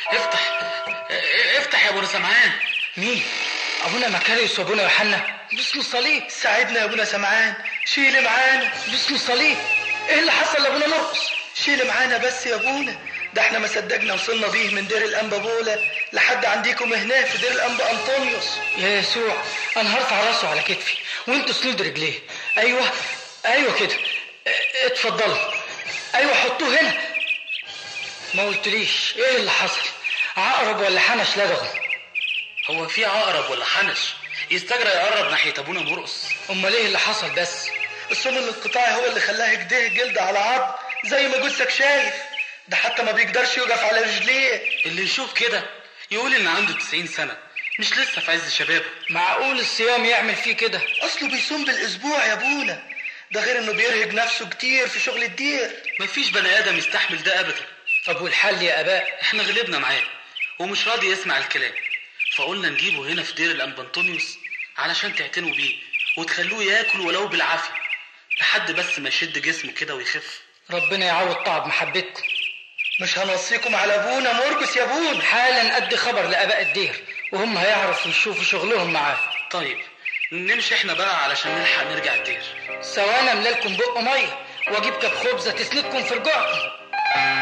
افتح افتح يا ابو سمعان مين ابونا مكاريوس وابونا يوحنا باسم الصليب ساعدنا يا ابونا سمعان شيل معانا باسم الصليب ايه اللي حصل لابونا مرقس شيل معانا بس يا ابونا ده احنا ما صدقنا وصلنا بيه من دير الانبا بولا لحد عنديكم هنا في دير الانبا انطونيوس يا يسوع انا هرفع راسه على كتفي وانتوا سنود رجليه ايوه ايوه كده اه، اتفضلوا ايوه حطوه هنا ما قلتليش ايه اللي حصل عقرب ولا حنش لدغه هو في عقرب ولا حنش يستجرى يقرب ناحيه ابونا مرقس امال ايه اللي حصل بس السم الانقطاعي هو اللي خلاه كده جلد على عظم زي ما جثك شايف ده حتى ما بيقدرش يقف على رجليه اللي يشوف كده يقول ان عنده 90 سنه مش لسه في عز شبابه معقول الصيام يعمل فيه كده اصله بيصوم بالاسبوع يا ابونا ده غير انه بيرهق نفسه كتير في شغل الدير مفيش بني ادم يستحمل ده ابدا طب والحل يا اباء احنا غلبنا معاه ومش راضي يسمع الكلام فقلنا نجيبه هنا في دير الانبنطونيوس علشان تعتنوا بيه وتخلوه ياكل ولو بالعافيه لحد بس ما يشد جسمه كده ويخف ربنا يعوض طعب محبتكم مش هنوصيكم على ابونا مرقس يا ابونا حالا ادي خبر لاباء الدير وهم هيعرفوا يشوفوا شغلهم معاه طيب نمشي احنا بقى علشان نلحق نرجع الدير سوانا املالكم بق ميه واجيب كاب خبزه تسندكم في رجوعكم